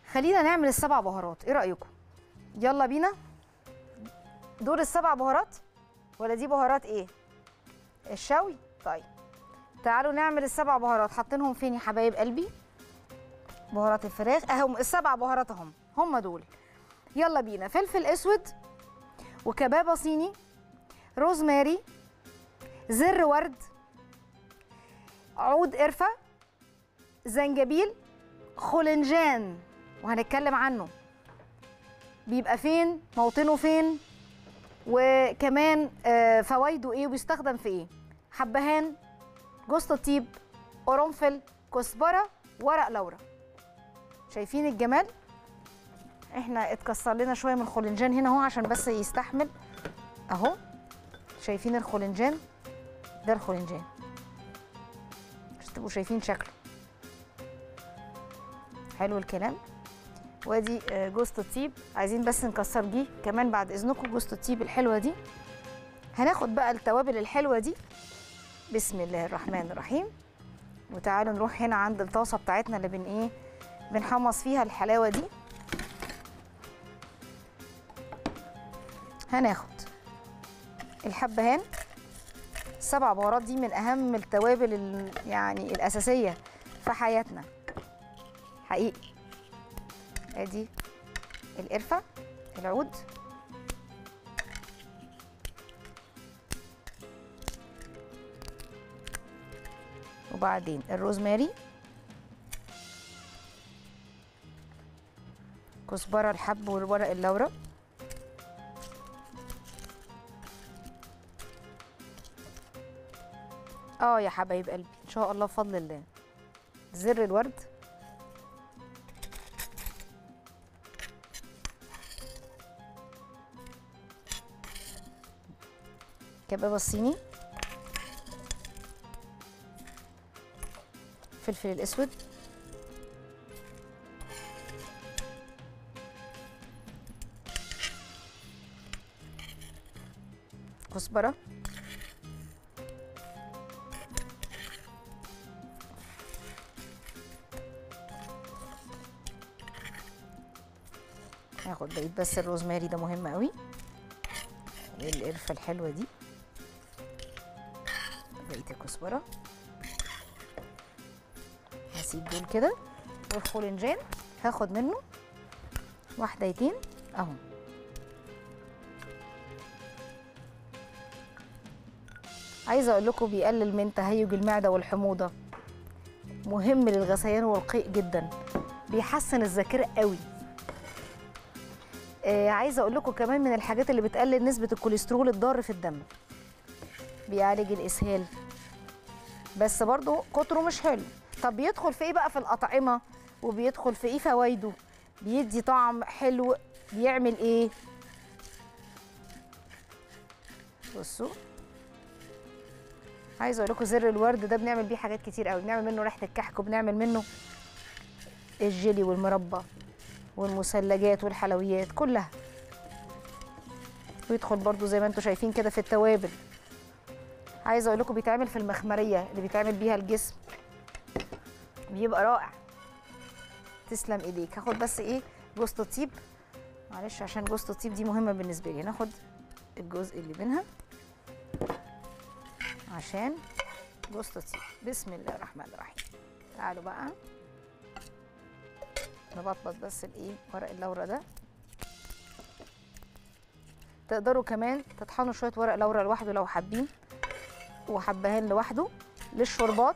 خلينا نعمل السبع بهارات ايه رايكم يلا بينا دول السبع بهارات ولا دي بهارات ايه الشوي طيب تعالوا نعمل السبع بهارات حاطينهم فين يا حبايب قلبي بهارات الفراخ اهم السبع بهارات اهم هم دول يلا بينا فلفل اسود وكبابه صيني روزماري زر ورد عود قرفه زنجبيل خلنجان وهنتكلم عنه بيبقى فين موطنه فين وكمان آه، فوائده ايه وبيستخدم في ايه حبهان جوز الطيب قرنفل كزبره ورق لورا شايفين الجمال احنا اتكسر لنا شويه من الخلنجان هنا اهو عشان بس يستحمل اهو شايفين الخلنجان ده الخلنجان عشان تبقوا شايفين شكله حلو الكلام وادي آه، جوزة الطيب عايزين بس نكسر دي كمان بعد اذنكم جوزة الطيب الحلوه دي هناخد بقى التوابل الحلوه دي بسم الله الرحمن الرحيم وتعالوا نروح هنا عند الطاسه بتاعتنا اللي بن ايه بنحمص فيها الحلاوه دي هناخد الحبهان السبع بهارات دي من اهم التوابل ال- يعني الاساسيه في حياتنا حقيقي ادي القرفه العود وبعدين الروزماري كزبره الحب والورق اللورا اه يا حبايب قلبي ان شاء الله بفضل الله زر الورد كبابه الصيني فلفل الاسود كزبره هاخد بقيت بس الروزماري ده مهم قوي القرفه الحلوه دي بقيه الكزبره هسيب دول كده والخولنجان هاخد منه واحدتين اهو عايزه اقول لكم بيقلل من تهيج المعده والحموضه مهم للغثيان والقيء جدا بيحسن الذاكره قوي آه عايزه اقول لكم كمان من الحاجات اللي بتقلل نسبه الكوليسترول الضار في الدم بيعالج الاسهال بس برضو كتره مش حلو طب بيدخل في ايه بقى في الاطعمه وبيدخل في ايه فوائده بيدي طعم حلو بيعمل ايه بصوا عايزه اقول لكم زر الورد ده بنعمل بيه حاجات كتير قوي بنعمل منه ريحه الكحك وبنعمل منه الجيلي والمربى والمثلجات والحلويات كلها ويدخل برضو زي ما انتم شايفين كده في التوابل عايزه اقول لكم بيتعمل في المخمريه اللي بيتعمل بيها الجسم بيبقى رائع تسلم ايديك هاخد بس ايه جوزة الطيب معلش عشان جوزة الطيب دي مهمه بالنسبه لي ناخد الجزء اللي منها عشان جوزة الطيب بسم الله الرحمن الرحيم تعالوا بقى نبطبط بس الايه ورق اللورا ده تقدروا كمان تطحنوا شويه ورق لورا لوحده لو حابين وحبهان لوحده للشربات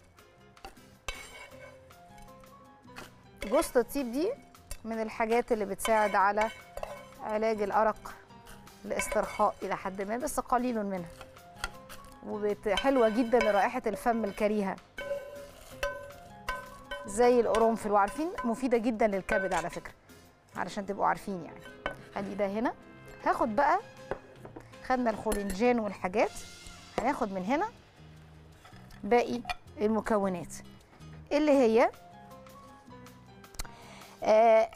جوزة الطيب دي من الحاجات اللي بتساعد على علاج الأرق الاسترخاء إلى حد ما بس قليل منها وحلوة جدا لرائحة الفم الكريهة زي القرنفل وعارفين مفيدة جدا للكبد على فكرة علشان تبقوا عارفين يعني ادي ده هنا هاخد بقى خدنا الخولنجان والحاجات هناخد من هنا باقي المكونات اللي هي آه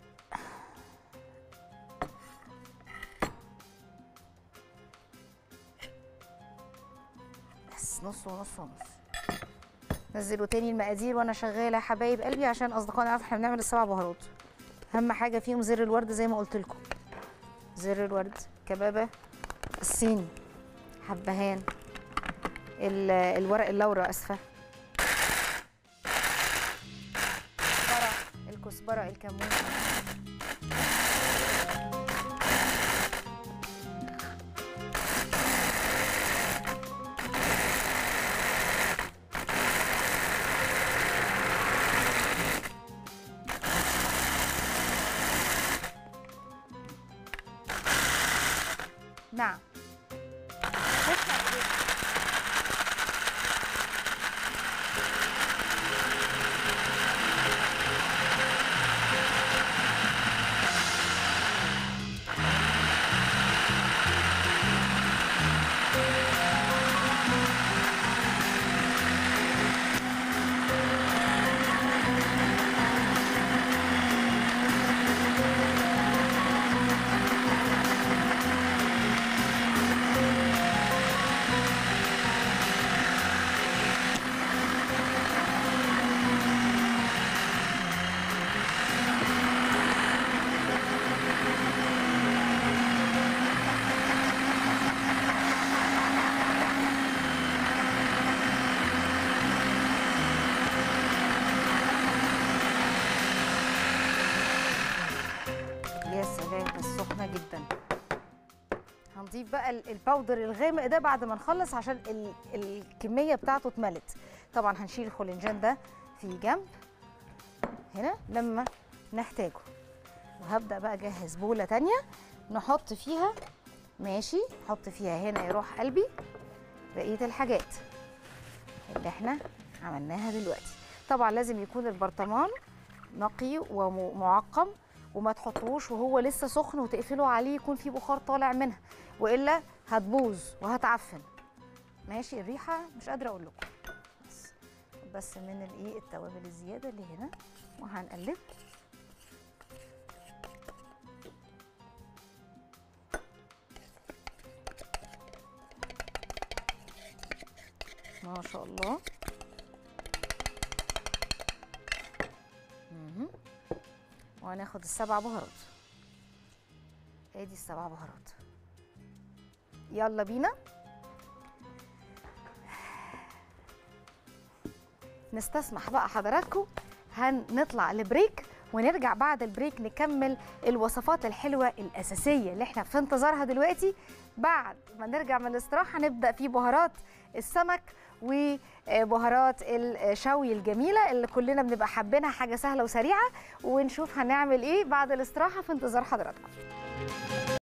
بس نص ونص ونص نزلوا تاني المقادير وانا شغاله يا حبايب قلبي عشان اصدقائنا يعرفوا احنا بنعمل السبع بهارات اهم حاجه فيهم زر الورد زي ما قلت لكم زر الورد كبابه الصيني حبهان ال- الورق اللورا اسفه كزبره الكزبره الكمون نعم تسمع إيه؟ يا سلام بس سخنه جدا هنضيف بقى ال- الباودر الغامق ده بعد ما نخلص عشان ال الكميه بتاعته اتملت طبعا هنشيل الخولنجان ده في جنب هنا لما نحتاجه وهبدا بقى اجهز بوله تانية نحط فيها ماشي نحط فيها هنا يروح قلبي بقيه الحاجات اللي احنا عملناها دلوقتي طبعا لازم يكون البرطمان نقي ومعقم وما تحطوش وهو لسه سخن وتقفلوا عليه يكون في بخار طالع منها والا هتبوظ وهتعفن ماشي الريحه مش قادره اقول لكم بس, بس من الايه التوابل الزياده اللي هنا وهنقلب ما شاء الله مهم. وهناخد السبع بهارات ادي السبع بهارات يلا بينا نستسمح بقى حضراتكم هنطلع لبريك ونرجع بعد البريك نكمل الوصفات الحلوة الأساسية اللي احنا في انتظارها دلوقتي بعد ما نرجع من الاستراحة نبدأ في بهارات السمك وبهارات الشوي الجميلة اللي كلنا بنبقى حابينها حاجة سهلة وسريعة ونشوف هنعمل ايه بعد الاستراحة في انتظار حضراتكم